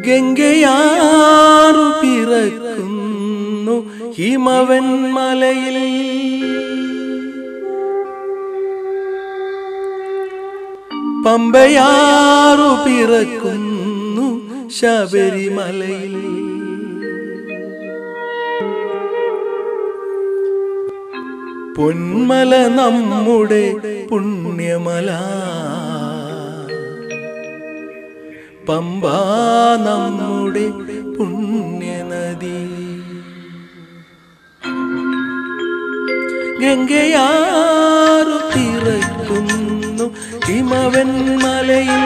ഗംഗയാറു പിറക്കുന്നു ഹിമവൻ മലയിൽ പമ്പയാറു പിറക്കുന്നു ശബരിമലയിൽ പൊന്മല നമ്മുടെ പുണ്യമല പമ്പ നമ്മുടെ പുണ്യനദി ഗംഗയാറു തിറക്കുന്നു ഹിമവൻ മലയിൽ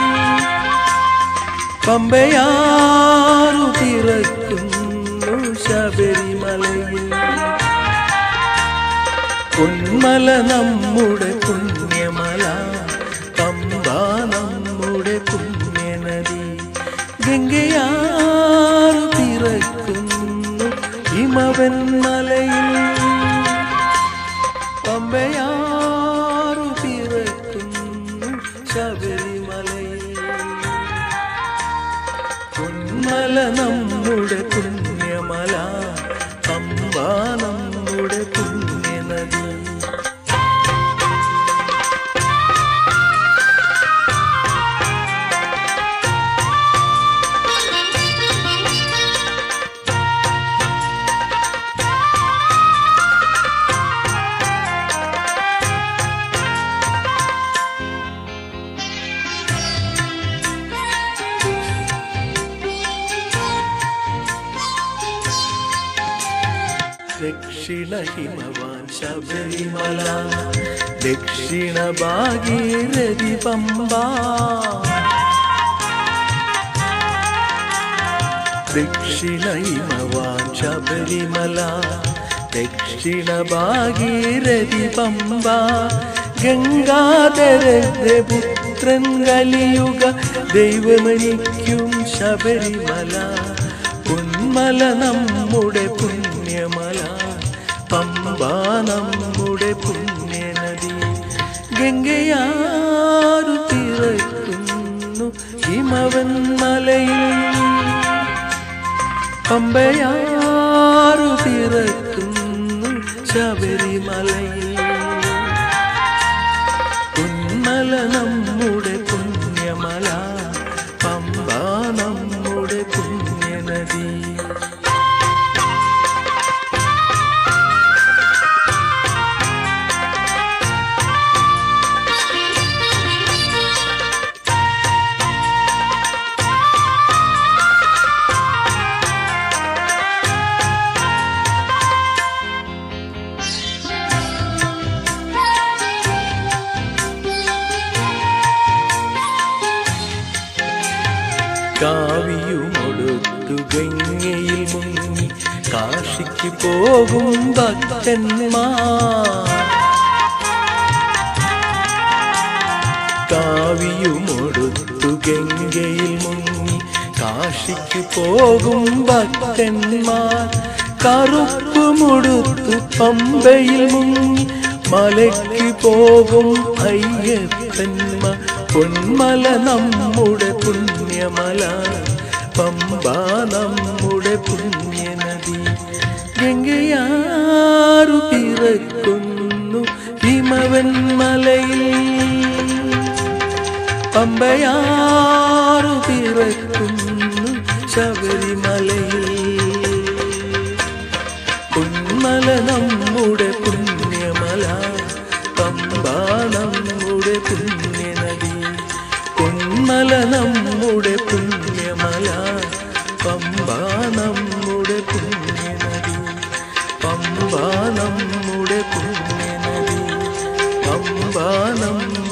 പമ്പയാറു തിറക്കുന്നു ശബരിമലയിൽ പൊന്മല നമ്മുടെ പുണ്യമല പമ്പ നമ്മുടെ പുണ്യനദി ഗംഗയാറു തിറക്കുന്നു ഹിമവൻ മലയിൽ പമ്പയാറു പിറക്കുന്നു ശബരിമലയിൽ പൊന്മല നമ്മുടെ പുണ്യമല പമ്പ നമ്മുടെ പുണ്യനദി ദക്ഷിണ ഹിമവാൻ ശബരിമല ദക്ഷിണ ഭാഗീരഥി പമ്പ ദക്ഷിണ ഹിമവാൻ ശബരിമല ദക്ഷിണ ഭാഗീരഥി പമ്പ ഗംഗാധരന്റെ പുത്രൻ കലിയുഗ ദൈവമനിക്കും ശബരിമല പൊന്മല നമ്മുടെ പുണ്യമല പമ്പ നമ്മുടെ പുണ്യനദി ഗംഗയാറു തിറക്കുന്നു ഹിമവൻ മലയിൽ പമ്പയാറു തിറക്കുന്നു ശബരിമലയിൽ പൊന്മല നമ്മുടെ പുണ്യമല പമ്പ നമ്മുടെ പുണ്യനദി കാവിയുമൊടുത്തു ഗംഗയിൽ മുങ്ങി കാശിക്ക് പോകും ഭക്തന്മാർ കാവിയുമൊടുത്തു ഗംഗയിൽ മുങ്ങി കാശിക്ക് പോകും ഭക്തന്മാർ കറുപ്പുമൊടുത്തു പമ്പയിൽ മുങ്ങി മലയ്ക്ക് പോകും അയ്യപ്പന്മാർ പൊന്മല നമ്മുടെ പുണ്യമല പമ്പ നമ്മുടെ പുണ്യനദി ഗംഗയാറു പിറക്കുന്നു ഹിമവൻ മലയിൽ പമ്പയാറു പിറക്കുന്നു ശബരിമലയിൽ പൊന്മല നമ്മുടെ പുണ്യമല പമ്പ നമ്മുടെ പുണ്യനദി പൊന്മല നമ്മുടെ പുണ്യമല പമ്പ നമ്മുടെ പുണ്യനദി പമ്പ നമ്മുടെ പുണ്യനദി പമ്പ നമ്മുടെ